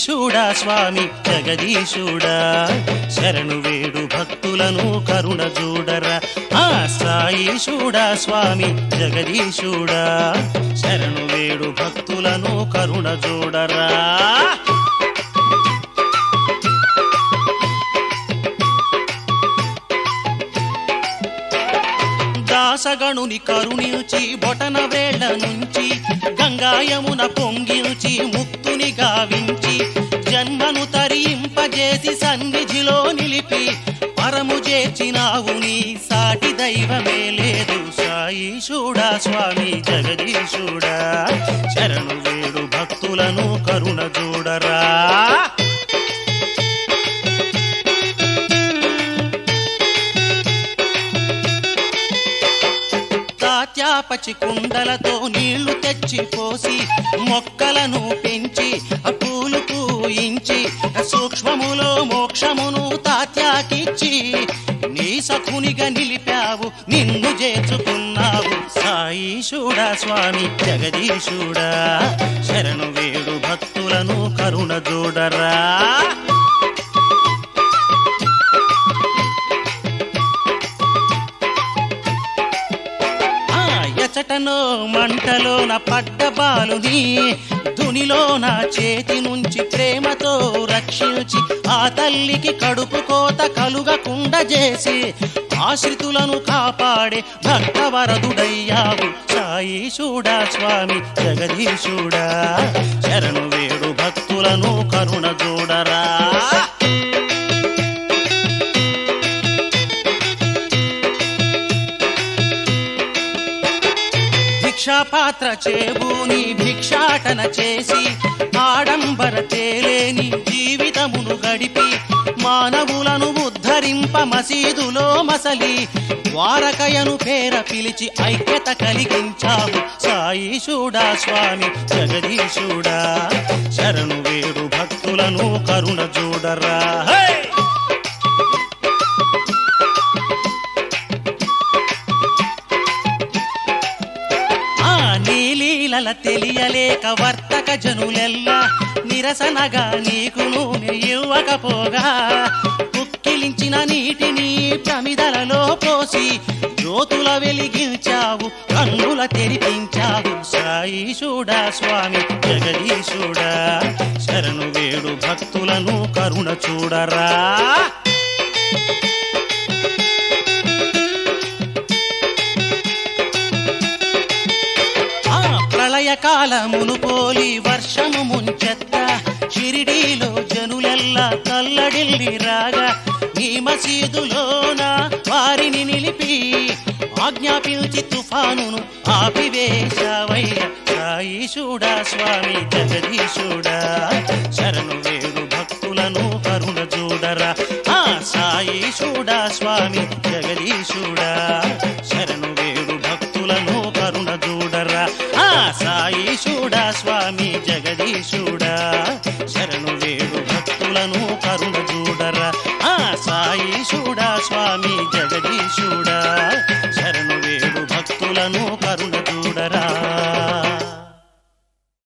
సాయీశుడా స్వామి జగదీశుడా శరణు వేడు భక్తులను కరుణ చూడరా ఆ సాయీశుడా స్వామి జగదీశుడా శరణు వేడు భక్తులను కరుణ చూడరా దాసగణుని కరుణించి బొటన వేళ్ల నుంచి గంగాయమున పొంగించి ముక్తుని గావించి జన్మను తరింపజేసి సన్నిధిలో నిలిపి పరము చేర్చినావు నీ సాటి దైవమే లేదు సాయీశుడా స్వామి జగదీశుడా శరణు వేడు భక్తులను కరుణ చూడరా తాత్యాపచి కుండలతో నీళ్లు తెచ్చి పోసి మొక్కలను పెంచి ఆ పూలు పూయించి ఆ సూక్ష్మములో మోక్షమును తాత్యాకిచ్చి నీ సఖునిగా నిలిపావు నిన్ను చేర్చుకున్నావు సాయీశుడా స్వామి జగదీశుడా శరణు వేడు భక్తులను కరుణ చూడరా ఆ ఎచటనో మంటలోన పడ్డ బాలుని దునిలో నా చేతి నుంచి ప్రేమతో రక్షించి ఆ తల్లికి కడుపు కోత కలుగకుండా చేసి ఆశ్రితులను కాపాడే భక్తవరదుడయ్యావు సాయీశుడా స్వామి జగదీశుడా శరణు వేడు భక్తులను కరుణ చూడరా భిక్షాపాత్ర చేబూని భిక్షాటన చేసి ఆడంబర తేలేని జీవితమును గడిపి మానవులను ఉద్ధరింప మసీదులో మసలి ద్వారకయను పేర పిలిచి ఐక్యత కలిగించావు సాయీశుడా స్వామి జగదీశుడా శరణు వేడు భక్తులను కరుణ చూడరా హే! ఆ నీలీలల తెలియలేక వర్తక జనులెల్లా నిరసనగా నీకు నూనె ఇవ్వకపోగా కుక్కిలించిన నీటిని ప్రమిదలలో పోసి జ్యోతుల వెలిగించావు కన్నుల తెరిపించావు సాయీశుడా స్వామి జగదీశుడా శరణు వేడు భక్తులను కరుణ చూడరా ఆ ప్రళయకాలమును పోలి వర్షము ముంచెత్త షిరిడీలో జనులెల్లా కల్లడిల్లి రాగా నీ మసీదులోన వారిని నిలిపి ఆజ్ఞాపించి తుఫానును ఆపివేశావయ్య సాయీశుడా స్వామి జగదీశుడా శరణు వేడు భక్తులను కరుణ చూడరా ఆ సాయీశుడా స్వామి జగదీశుడా శరణు